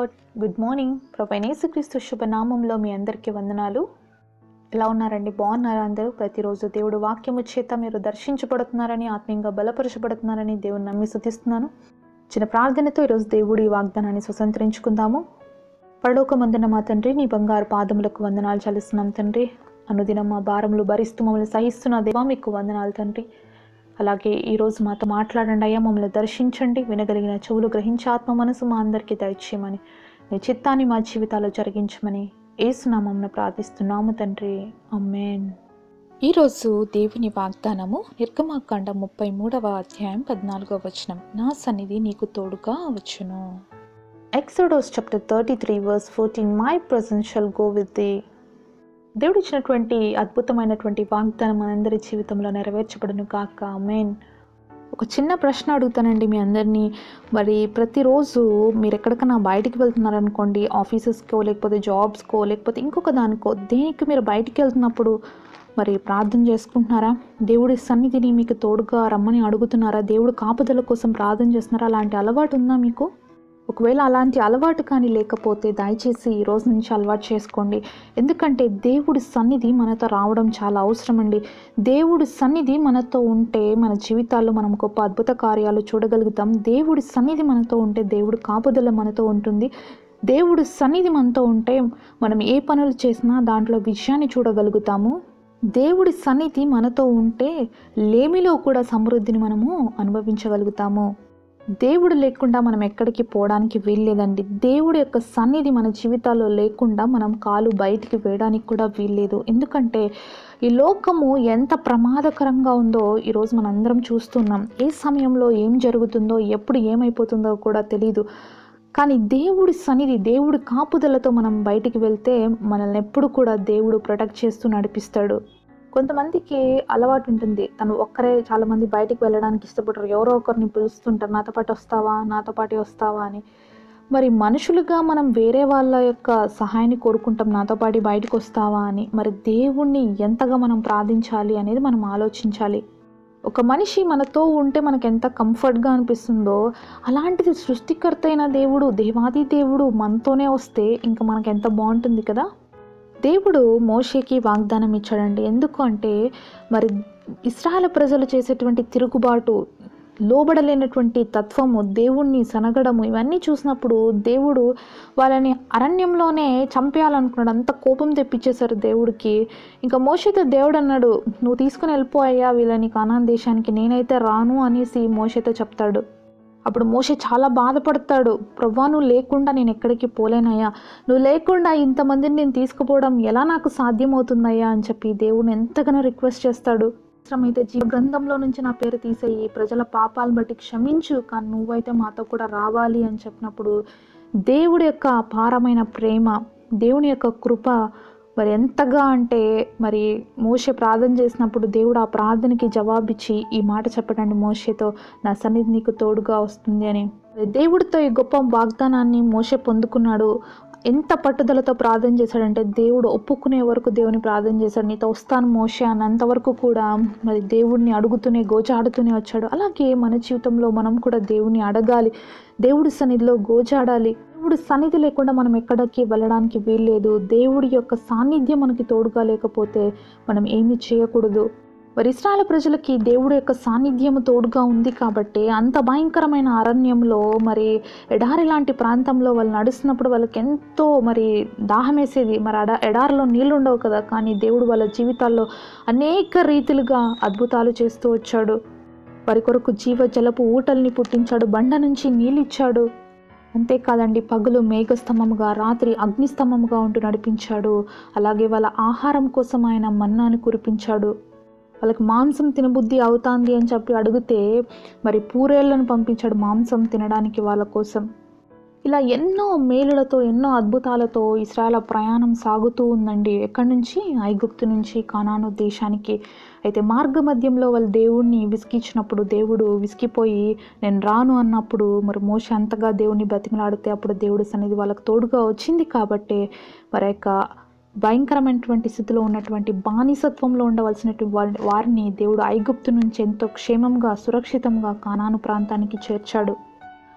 lord good morning ప్రభు యేసుక్రీస్తు శుభనామంలో మీ అందరికీ వందనాలు ఎలా ఉన్నారండి బాగున్నారా అందరూ ప్రతిరోజు దేవుడు వాక్యము చేత మీరు దర్శించబడుతున్నారని ఆత్మీయంగా బలపరచబడుతున్నారని దేవుని నమ్మి శుతిస్తున్నాను చిన్న ప్రార్థనతో ఈరోజు దేవుడి ఈ వాగ్దానాన్ని స్వతంత్రించుకుందాము పరలోకమందున మా తండ్రి నీ బంగారు పాదములకు వందనాలు చెల్లిస్తున్నాం తండ్రి అనుదినం మా భారములు భరిస్తూ మమ్మల్ని సహిస్తున్న దేవా మీకు వందనాలు తండ్రి అలాగే ఈరోజు మాతో మాట్లాడండి అయ్యా మమ్మల్ని దర్శించండి వినగలిగిన చెవులు గ్రహించి ఆత్మ మనసు మా అందరికీ దయచేయమని నీ చిత్తాన్ని మా జీవితాల్లో జరిగించమని ఏసునామంను ప్రార్థిస్తున్నాము తండ్రి అమ్మేన్ ఈరోజు దేవుని వాగ్దానము నిర్గమాకాండ ముప్పై మూడవ అధ్యాయం పద్నాలుగవ వచనం నా సన్నిధి నీకు తోడుగా వచ్చును Exodus chapter thirty three verse fourteen my presence shall go with the దేవుడు ఇచ్చినటువంటి అద్భుతమైనటువంటి వాగ్దానం మనందరి జీవితంలో నెరవేర్చబడును కాక మెయిన్ ఒక చిన్న ప్రశ్న అడుగుతానండి మీ అందరినీ మరి ప్రతిరోజు మీరు ఎక్కడికైనా బయటికి వెళ్తున్నారనుకోండి ఆఫీసెస్కో లేకపోతే జాబ్స్కో లేకపోతే ఇంకొక దానికో దేనికి మీరు బయటికి వెళ్తున్నప్పుడు మరి ప్రార్థన చేసుకుంటున్నారా దేవుడి సన్నిధిని మీకు తోడుగా రమ్మని అడుగుతున్నారా దేవుడు కాపుదల కోసం ప్రార్థన చేస్తున్నారా అలాంటి అలవాటు ఉందా మీకు ఒకవేళ అలాంటి అలవాటు కానీ లేకపోతే దయచేసి ఈ రోజు నుంచి అలవాటు చేసుకోండి ఎందుకంటే దేవుడి సన్నిధి మనతో రావడం చాలా అవసరం అండి దేవుడి సన్నిధి మనతో ఉంటే మన జీవితాల్లో మనం గొప్ప అద్భుత కార్యాలు చూడగలుగుతాం దేవుడి సన్నిధి మనతో ఉంటే దేవుడి కాపుదల మనతో ఉంటుంది దేవుడి సన్నిధి మనతో ఉంటే మనం ఏ పనులు చేసినా దాంట్లో విజయాన్ని చూడగలుగుతాము దేవుడి సన్నిధి మనతో ఉంటే లేమిలో కూడా సమృద్ధిని మనము అనుభవించగలుగుతాము దేవుడు లేకుండా మనం ఎక్కడికి పోవడానికి వీల్లేదండి దేవుడి యొక్క సన్నిధి మన జీవితాల్లో లేకుండా మనం కాలు బయటికి వేయడానికి కూడా వీల్లేదు ఎందుకంటే ఈ లోకము ఎంత ప్రమాదకరంగా ఉందో ఈరోజు మనందరం చూస్తున్నాం ఏ సమయంలో ఏం జరుగుతుందో ఎప్పుడు ఏమైపోతుందో కూడా తెలియదు కానీ దేవుడి సన్నిధి దేవుడి కాపుదలతో మనం బయటికి వెళ్తే మనల్ని ఎప్పుడు కూడా దేవుడు ప్రొటెక్ట్ చేస్తూ నడిపిస్తాడు కొంతమందికి అలవాటు ఉంటుంది తను ఒక్కరే చాలా మంది బయటికి వెళ్ళడానికి ఇష్టపడరు ఎవరో ఒకరిని పిలుస్తుంటారు నాతో పాటు వస్తావా నాతో పాటు వస్తావా అని మరి మనుషులుగా మనం వేరే వాళ్ళ యొక్క సహాయాన్ని కోరుకుంటాం నాతో పాటు బయటకు వస్తావా అని మరి దేవుణ్ణి ఎంతగా మనం ప్రార్థించాలి అనేది మనం ఆలోచించాలి ఒక మనిషి మనతో ఉంటే మనకు ఎంత కంఫర్ట్గా అనిపిస్తుందో అలాంటిది సృష్టికర్త అయిన దేవుడు దేవాది దేవుడు మనతోనే వస్తే ఇంకా మనకు ఎంత బాగుంటుంది కదా దేవుడు మోషేకి వాగ్దానం ఇచ్చాడండి ఎందుకు అంటే మరి ఇస్రాయల ప్రజలు చేసేటువంటి తిరుగుబాటు లోబడలేనటువంటి తత్వము దేవుణ్ణి సనగడము ఇవన్నీ చూసినప్పుడు దేవుడు వాళ్ళని అరణ్యంలోనే చంపేయాలనుకున్నాడు అంత కోపం తెప్పించేశారు దేవుడికి ఇంకా మోషతో దేవుడు అన్నాడు నువ్వు తీసుకుని వెళ్ళిపోయా వీళ్ళని కానాన్ దేశానికి నేనైతే రాను అనేసి మోషతో చెప్తాడు అప్పుడు మోషే చాలా బాధపడతాడు ప్రవ్వా నువ్వు లేకుండా నేను ఎక్కడికి పోలేనయ్యా నువ్వు లేకుండా ఇంతమందిని నేను తీసుకుపోవడం ఎలా నాకు సాధ్యమవుతుందయ్యా అని చెప్పి దేవుని ఎంతగానో రిక్వెస్ట్ చేస్తాడు అవసరమైతే జీవ గ్రంథంలో నుంచి నా పేరు తీసేయి ప్రజల పాపాలను బట్టి క్షమించు కానీ నువ్వైతే మాతో కూడా రావాలి అని చెప్పినప్పుడు దేవుడి యొక్క అపారమైన ప్రేమ దేవుని యొక్క కృప మరి ఎంతగా అంటే మరి మోషే ప్రార్థన చేసినప్పుడు దేవుడు ఆ ప్రార్థనకి జవాబిచ్చి ఈ మాట చెప్పడండి మోషేతో నా సన్నిధి నీకు తోడుగా వస్తుంది అని దేవుడితో ఈ గొప్ప వాగ్దానాన్ని మోషే పొందుకున్నాడు ఎంత పట్టుదలతో ప్రార్థన చేశాడంటే దేవుడు ఒప్పుకునే వరకు దేవుని ప్రార్థన చేశాడు నీతో వస్తాను మోషే అన్నంతవరకు కూడా మరి దేవుడిని అడుగుతూనే గోచాడుతూనే వచ్చాడు అలాగే మన జీవితంలో మనం కూడా దేవుని అడగాలి దేవుడి సన్నిధిలో గోచాడాలి దేవుడి సన్నిధి లేకుండా మనం ఎక్కడికి వెళ్ళడానికి వీల్లేదు దేవుడి యొక్క సాన్నిధ్యం మనకి తోడుగా లేకపోతే మనం ఏమీ చేయకూడదు మరి ఇస్రాయల ప్రజలకి దేవుడి యొక్క సాన్నిధ్యము తోడుగా ఉంది కాబట్టి అంత భయంకరమైన అరణ్యంలో మరి ఎడారి లాంటి ప్రాంతంలో వాళ్ళు నడుస్తున్నప్పుడు వాళ్ళకి ఎంతో మరి దాహం వేసేది మరి అడ ఎడారిలో నీళ్ళు ఉండవు కదా కానీ దేవుడు వాళ్ళ జీవితాల్లో అనేక రీతిలుగా అద్భుతాలు చేస్తూ వచ్చాడు వారి కొరకు జీవ జలపు ఊటల్ని పుట్టించాడు బండ నుంచి నీళ్ళు ఇచ్చాడు అంతేకాదండి పగలు మేఘస్తంభముగా రాత్రి అగ్నిస్తంభముగా ఉంటూ నడిపించాడు అలాగే వాళ్ళ ఆహారం కోసం ఆయన మన్నాను కురిపించాడు వాళ్ళకి మాంసం తినబుద్ధి అవుతాంది అని చెప్పి అడిగితే మరి పూరేళ్లను పంపించాడు మాంసం తినడానికి వాళ్ళ కోసం ఇలా ఎన్నో మేలులతో ఎన్నో అద్భుతాలతో ఇస్రాయల ప్రయాణం సాగుతూ ఉందండి ఎక్కడి నుంచి ఐగుప్తు నుంచి కానాను దేశానికి అయితే మార్గ మధ్యంలో వాళ్ళు దేవుణ్ణి విసిగించినప్పుడు దేవుడు విసిగిపోయి నేను రాను అన్నప్పుడు మరి మోష అంతగా దేవుణ్ణి బతిమలాడితే అప్పుడు దేవుడి సన్నిధి వాళ్ళకి తోడుగా వచ్చింది కాబట్టి మరి యొక్క భయంకరమైనటువంటి స్థితిలో ఉన్నటువంటి బానిసత్వంలో ఉండవలసినటువంటి వారి- వారిని దేవుడు ఐగుప్తు నుంచి ఎంతో క్షేమంగా సురక్షితంగా కానాను ప్రాంతానికి చేర్చాడు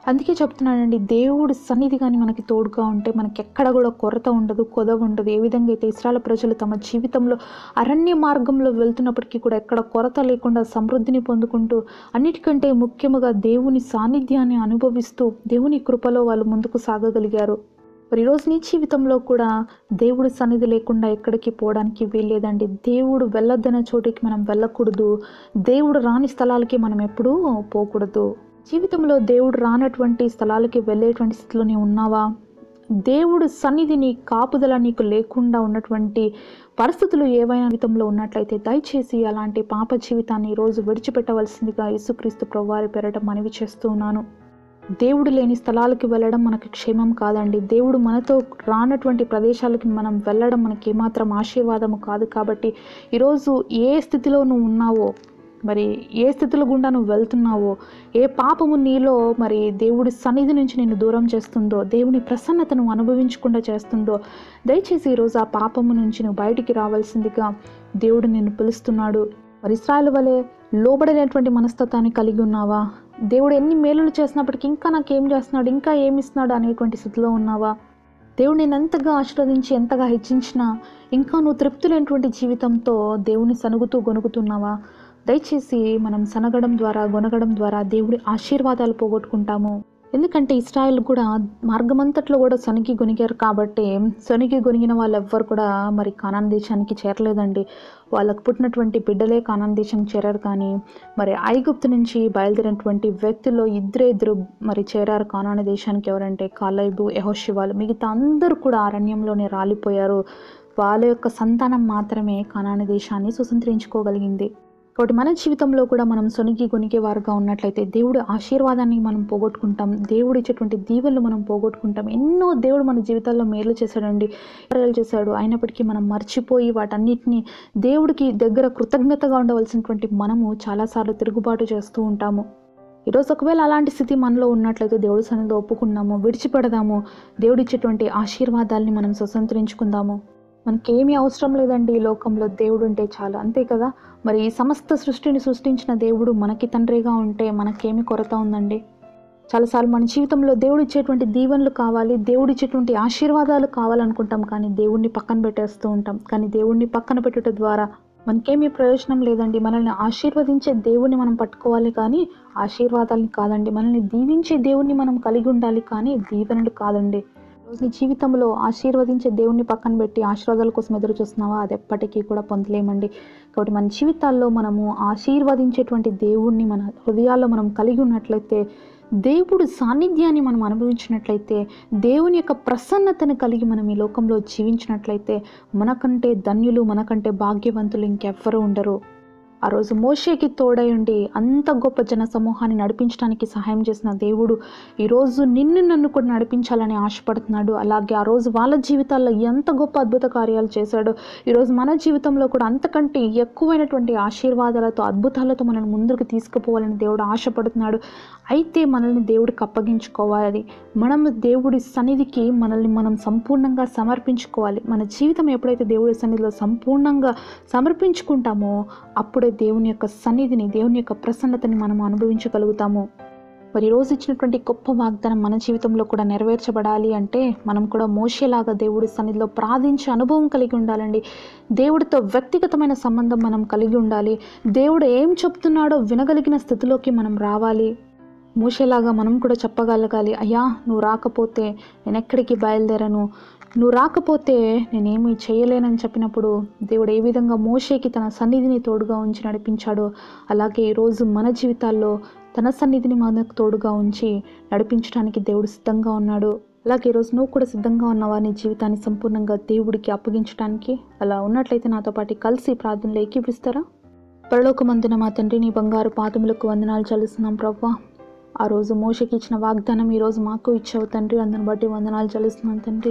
అందుకే చెప్తున్నానండి దేవుడి సన్నిధి కానీ మనకి తోడుగా ఉంటే మనకి ఎక్కడ కూడా కొరత ఉండదు కొదవ ఉండదు ఏ విధంగా అయితే ఇస్రాయల్ ప్రజలు తమ జీవితంలో అరణ్య మార్గంలో వెళ్తున్నప్పటికీ కూడా ఎక్కడ కొరత లేకుండా సమృద్ధిని పొందుకుంటూ అన్నిటికంటే ముఖ్యముగా దేవుని సాన్నిధ్యాన్ని అనుభవిస్తూ దేవుని కృపలో వాళ్ళు ముందుకు సాగగలిగారు మరి ఈరోజు నీ జీవితంలో కూడా దేవుడి సన్నిధి లేకుండా ఎక్కడికి పోవడానికి వీల్లేదండి దేవుడు వెళ్ళొద్దన్న చోటికి మనం వెళ్ళకూడదు దేవుడు రాని స్థలాలకి మనం ఎప్పుడూ పోకూడదు జీవితంలో దేవుడు రానటువంటి స్థలాలకి వెళ్ళేటువంటి స్థితిలోనే ఉన్నావా దేవుడు సన్నిధిని కాపుదల నీకు లేకుండా ఉన్నటువంటి పరిస్థితులు ఏవైనా జీవితంలో ఉన్నట్లయితే దయచేసి అలాంటి పాప జీవితాన్ని ఈరోజు విడిచిపెట్టవలసిందిగా యేసుక్రీస్తు ప్రభువారి పేరట మనవి చేస్తూ ఉన్నాను దేవుడు లేని స్థలాలకి వెళ్ళడం మనకు క్షేమం కాదండి దేవుడు మనతో రానటువంటి ప్రదేశాలకి మనం వెళ్ళడం మనకి ఏమాత్రం ఆశీర్వాదము కాదు కాబట్టి ఈరోజు ఏ స్థితిలో నువ్వు ఉన్నావో మరి ఏ స్థితిలో గుండా నువ్వు వెళ్తున్నావో ఏ పాపము నీలో మరి దేవుడి సన్నిధి నుంచి నిన్ను దూరం చేస్తుందో దేవుని ప్రసన్నతను అనుభవించకుండా చేస్తుందో దయచేసి ఈరోజు ఆ పాపము నుంచి నువ్వు బయటికి రావాల్సిందిగా దేవుడు నిన్ను పిలుస్తున్నాడు మరి ఇస్రాయల్ వలె లోబడలేనటువంటి మనస్తత్వాన్ని కలిగి ఉన్నావా దేవుడు ఎన్ని మేలులు చేసినప్పటికీ ఇంకా నాకేం చేస్తున్నాడు ఇంకా ఏమి ఇస్తున్నాడు అనేటువంటి స్థితిలో ఉన్నావా దేవుడు నేను ఎంతగా ఆశీర్వదించి ఎంతగా హెచ్చించినా ఇంకా నువ్వు తృప్తి లేనటువంటి జీవితంతో దేవుని సనుగుతూ గొనుగుతున్నావా దయచేసి మనం సనగడం ద్వారా గొనగడం ద్వారా దేవుడి ఆశీర్వాదాలు పోగొట్టుకుంటాము ఎందుకంటే ఇస్రాయల్ కూడా మార్గమంతట్లో కూడా సొనిగి గొనిగారు కాబట్టి సొనిగి గొనిగిన వాళ్ళు ఎవ్వరు కూడా మరి కానాన్ దేశానికి చేరలేదండి వాళ్ళకు పుట్టినటువంటి బిడ్డలే కానాన్ దేశానికి చేరారు కానీ మరి ఐగుప్తు నుంచి బయలుదేరినటువంటి వ్యక్తుల్లో ఇద్దరే ఇద్దరు మరి చేరారు కానాన్ దేశానికి ఎవరంటే కాలైబు యహోశివాలు మిగతా అందరూ కూడా అరణ్యంలోనే రాలిపోయారు వాళ్ళ యొక్క సంతానం మాత్రమే కానాని దేశాన్ని సుసంతరించుకోగలిగింది కాబట్టి మన జీవితంలో కూడా మనం సొనిగి గొనిగే వారుగా ఉన్నట్లయితే దేవుడి ఆశీర్వాదాన్ని మనం పోగొట్టుకుంటాం దేవుడు ఇచ్చేటువంటి దీవెనలు మనం పోగొట్టుకుంటాం ఎన్నో దేవుడు మన జీవితాల్లో మేలు చేశాడండి కార్యాలు చేశాడు అయినప్పటికీ మనం మర్చిపోయి వాటన్నిటిని దేవుడికి దగ్గర కృతజ్ఞతగా ఉండవలసినటువంటి మనము చాలాసార్లు తిరుగుబాటు చేస్తూ ఉంటాము ఈరోజు ఒకవేళ అలాంటి స్థితి మనలో ఉన్నట్లయితే దేవుడి సన్నిధిలో ఒప్పుకున్నాము విడిచిపెడదాము దేవుడిచ్చేటువంటి ఆశీర్వాదాల్ని మనం స్వతంత్రించుకుందాము మనకేమీ అవసరం లేదండి ఈ లోకంలో దేవుడు ఉంటే చాలు అంతే కదా మరి ఈ సమస్త సృష్టిని సృష్టించిన దేవుడు మనకి తండ్రిగా ఉంటే మనకేమి కొరత ఉందండి చాలాసార్లు మన జీవితంలో దేవుడు ఇచ్చేటువంటి దీవెనలు కావాలి దేవుడు ఇచ్చేటువంటి ఆశీర్వాదాలు కావాలనుకుంటాం కానీ దేవుడిని పక్కన పెట్టేస్తూ ఉంటాం కానీ దేవుడిని పక్కన పెట్టుట ద్వారా మనకేమీ ప్రయోజనం లేదండి మనల్ని ఆశీర్వదించే దేవుణ్ణి మనం పట్టుకోవాలి కానీ ఆశీర్వాదాలని కాదండి మనల్ని దీవించే దేవుణ్ణి మనం కలిగి ఉండాలి కానీ దీవెనలు కాదండి రోజు నీ జీవితంలో ఆశీర్వదించే దేవుణ్ణి పక్కన పెట్టి ఆశీర్వాదాల కోసం ఎదురు చూస్తున్నావా అది ఎప్పటికీ కూడా పొందలేమండి కాబట్టి మన జీవితాల్లో మనము ఆశీర్వదించేటువంటి దేవుణ్ణి మన హృదయాల్లో మనం కలిగి ఉన్నట్లయితే దేవుడు సాన్నిధ్యాన్ని మనం అనుభవించినట్లయితే దేవుని యొక్క ప్రసన్నతను కలిగి మనం ఈ లోకంలో జీవించినట్లయితే మనకంటే ధన్యులు మనకంటే భాగ్యవంతులు ఇంకెవ్వరూ ఉండరు ఆ రోజు మోషేకి తోడై ఉండి అంత గొప్ప జన సమూహాన్ని నడిపించడానికి సహాయం చేసిన దేవుడు ఈరోజు నిన్ను నన్ను కూడా నడిపించాలని ఆశపడుతున్నాడు అలాగే ఆ రోజు వాళ్ళ జీవితాల్లో ఎంత గొప్ప అద్భుత కార్యాలు చేశాడో ఈరోజు మన జీవితంలో కూడా అంతకంటే ఎక్కువైనటువంటి ఆశీర్వాదాలతో అద్భుతాలతో మనల్ని ముందుకు తీసుకుపోవాలని దేవుడు ఆశపడుతున్నాడు అయితే మనల్ని దేవుడికి అప్పగించుకోవాలి మనం దేవుడి సన్నిధికి మనల్ని మనం సంపూర్ణంగా సమర్పించుకోవాలి మన జీవితం ఎప్పుడైతే దేవుడి సన్నిధిలో సంపూర్ణంగా సమర్పించుకుంటామో అప్పుడే దేవుని యొక్క సన్నిధిని దేవుని యొక్క ప్రసన్నతని మనం అనుభవించగలుగుతాము మరి ఈ రోజు ఇచ్చినటువంటి గొప్ప వాగ్దానం మన జీవితంలో కూడా నెరవేర్చబడాలి అంటే మనం కూడా మోసేలాగా దేవుడి సన్నిధిలో ప్రార్థించే అనుభవం కలిగి ఉండాలండి దేవుడితో వ్యక్తిగతమైన సంబంధం మనం కలిగి ఉండాలి దేవుడు ఏం చెప్తున్నాడో వినగలిగిన స్థితిలోకి మనం రావాలి మోసేలాగా మనం కూడా చెప్పగలగాలి అయ్యా నువ్వు రాకపోతే నేను ఎక్కడికి బయలుదేరను నువ్వు రాకపోతే నేనేమి చేయలేనని చెప్పినప్పుడు దేవుడు ఏ విధంగా మోషేకి తన సన్నిధిని తోడుగా ఉంచి నడిపించాడో అలాగే ఈరోజు మన జీవితాల్లో తన సన్నిధిని మనకు తోడుగా ఉంచి నడిపించడానికి దేవుడు సిద్ధంగా ఉన్నాడు అలాగే ఈరోజు నువ్వు కూడా సిద్ధంగా ఉన్నావా నీ జీవితాన్ని సంపూర్ణంగా దేవుడికి అప్పగించడానికి అలా ఉన్నట్లయితే నాతో పాటు కలిసి ప్రార్థనలు ఏకీపిస్తారా పరలోకమందున మా తండ్రి నీ బంగారు పాదములకు వందనాలు చెల్లిస్తున్నాం ప్రవ్వా ఆ రోజు మోషకి ఇచ్చిన వాగ్దానం ఈరోజు మాకు ఇచ్చావు తండ్రి అందుని బట్టి వందనాలు చెల్లిస్తున్నాం తండ్రి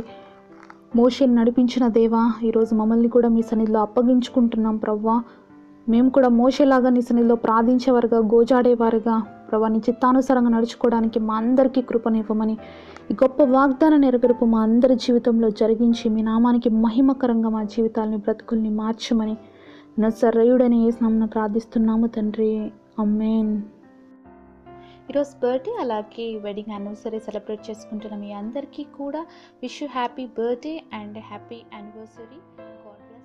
మోషని నడిపించిన దేవా ఈరోజు మమ్మల్ని కూడా మీ సన్నిధిలో అప్పగించుకుంటున్నాం ప్రవ్వా మేము కూడా మోషేలాగా నీ సన్నిధిలో ప్రార్థించేవారుగా గోజాడేవారుగా ప్రభా నీ చిత్తానుసారంగా నడుచుకోవడానికి మా అందరికీ కృపనివ్వమని ఈ గొప్ప వాగ్దాన నెరవేర్పు మా అందరి జీవితంలో జరిగించి మీ నామానికి మహిమకరంగా మా జీవితాలని బ్రతుకుల్ని మార్చమని నసరయుడని ఏ స్నామను ప్రార్థిస్తున్నాము తండ్రి అమ్మేన్ ఈరోజు బర్త్డే అలాగే వెడ్డింగ్ యానివర్సరీ సెలబ్రేట్ చేసుకుంటున్న మీ అందరికీ కూడా wish you happy birthday and happy anniversary God